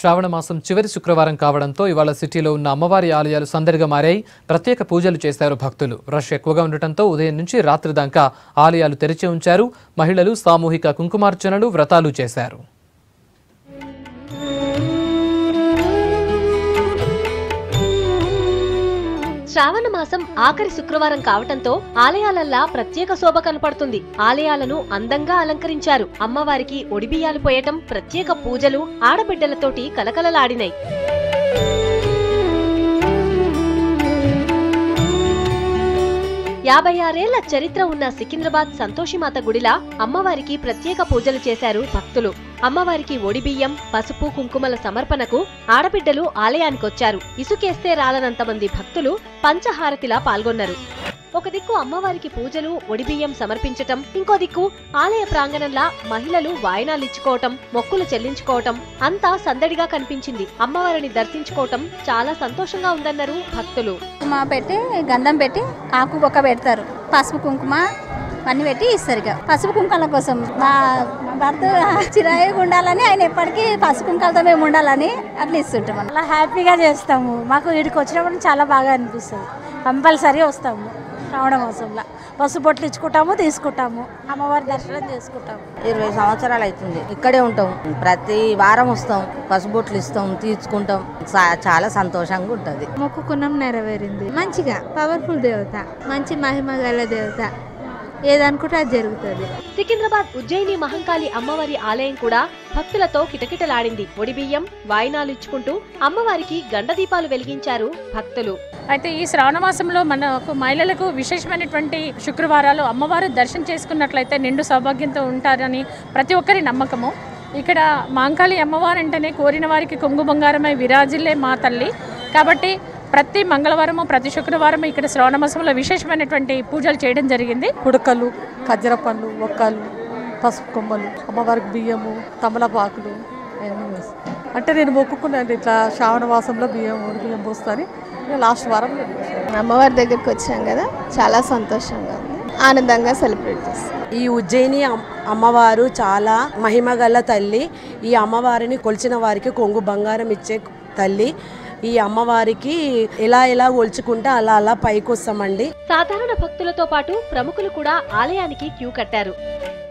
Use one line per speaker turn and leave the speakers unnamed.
శ్రావణ మాసం చివరి శుక్రవారం కావడంతో ఇవాళ సిటీలో ఉన్న అమ్మవారి ఆలయాలు సందడిగా మారాయి ప్రత్యేక పూజలు చేశారు భక్తులు రష్ ఎక్కువగా ఉండటంతో ఉదయం నుంచి రాత్రి దాకా ఆలయాలు తెరిచి ఉంచారు మహిళలు సామూహిక కుంకుమార్చనలు వ్రతాలు చేశారు
శ్రావణ మాసం ఆఖరి శుక్రవారం కావటంతో ఆలయాలల్లా ప్రత్యేక శోభ కనపడుతుంది ఆలయాలను అందంగా అలంకరించారు అమ్మవారికి ఒడిబియ్యాలు పోయటం ప్రత్యేక పూజలు ఆడబిడ్డలతోటి కలకలలాడినాయి యాభై ఆరేళ్ల చరిత్ర ఉన్న సికింద్రాబాద్ సంతోషిమాత గుడిలా అమ్మవారికి ప్రత్యేక పూజలు చేశారు భక్తులు అమ్మవారికి ఒడిబియ్యం పసుపు కుంకుమల సమర్పణకు ఆడబిడ్డలు ఆలయానికొచ్చారు ఇసుకేస్తే రాలనంత మంది భక్తులు పంచహారతిలా పాల్గొన్నారు ఒక దిక్కు అమ్మవారికి పూజలు ఒడిబియ్యం సమర్పించటం ఇంకో దిక్కు ఆలయ ప్రాంగణంలా మహిళలు వాయనాలిచ్చుకోవటం మొక్కులు చెల్లించుకోవటం అంతా సందడిగా కనిపించింది అమ్మవారిని దర్శించుకోవటం చాలా సంతోషంగా ఉందన్నారు భక్తులు
కుంకుమ పెట్టి గంధం పెట్టి ఆకు బొక్క పెడతారు పసుపు కుంకుమ అన్ని పెట్టి ఇస్తారు ఇక పసుపు కుంకాల కోసం మా మా భర్త చిరాయిగా ఉండాలని ఆయన ఎప్పటికీ పసుపు కుంకాలతో మేము ఉండాలని అట్లా ఇస్తుంటాం అన్నమాట.
అలా హ్యాపీగా చేస్తాము మాకు వీడికి వచ్చినప్పుడు చాలా బాగా అనిపిస్తుంది కంపల్సరీ వస్తాము శ్రావణ మాసంలో బస్సు బొట్లు ఇచ్చుకుంటాము తీసుకుంటాము అమ్మవారి దర్శనం చేసుకుంటాము
ఇరవై సంవత్సరాలు అవుతుంది ఇక్కడే ఉంటాం ప్రతి వారం వస్తాం పసుబొట్లు ఇస్తాం తీర్చుకుంటాం చా- చాలా సంతోషంగా ఉంటుంది
మొక్కుకున్నాం నెరవేరింది మంచిగా పవర్ఫుల్ దేవత మంచి మహిమ గల దేవత ఏదనుకుంటే అది జరుగుతుంది
సికింద్రాబాద్ ఉజ్జయిని మహంకాళి అమ్మవారి ఆలయం కూడా భక్తులతో కిటకిటలాడింది ఒడిబియ్యం వాయినాలు ఇచ్చుకుంటూ అమ్మవారికి గండదీపాలు వెలిగించారు భక్తులు
అయితే ఈ శ్రావణ మాసంలో మనకు మహిళలకు విశేషమైనటువంటి శుక్రవారాలు అమ్మవారు దర్శనం చేసుకున్నట్లయితే నిండు సౌభాగ్యంతో ఉంటారని ప్రతి ఒక్కరి నమ్మకము ఇక్కడ మాంకాళి అమ్మవారు అంటేనే కోరిన వారికి కొంగు బంగారమై విరాజిల్లే మా తల్లి కాబట్టి ప్రతి మంగళవారము ప్రతి శుక్రవారం ఇక్కడ శ్రావణ మాసంలో విశేషమైనటువంటి పూజలు చేయడం జరిగింది
కుడకలు ఖజ్జర పండ్లు ఒక్కలు పసుపు కొమ్మలు అమ్మవారికి బియ్యము తమలపాకులు అవన్నీ వేస్తాం అంటే నేను మొక్కుకున్నాను ఇట్లా శ్రావణ మాసంలో బియ్యం ఊరి బియ్యం పోస్తాను లాస్ట్ వారం నేను పోసాను.
అమ్మవారి దగ్గరికి వచ్చాం కదా చాలా సంతోషంగా ఉంది ఆనందంగా సెలబ్రేట్ చేస్తాం
ఈ ఉజ్జయిని అమ్- అమ్మవారు చాలా మహిమగల తల్లి ఈ అమ్మవారిని కొలిచిన వారికి కొంగు బంగారం ఇచ్చే తల్లి ఈ అమ్మవారికి ఎలా ఎలా కొలుచుకుంటే అలా అలా పైకి వస్తామండి
సాధారణ భక్తులతో పాటు ప్రముఖులు కూడా ఆలయానికి క్యూ కట్టారు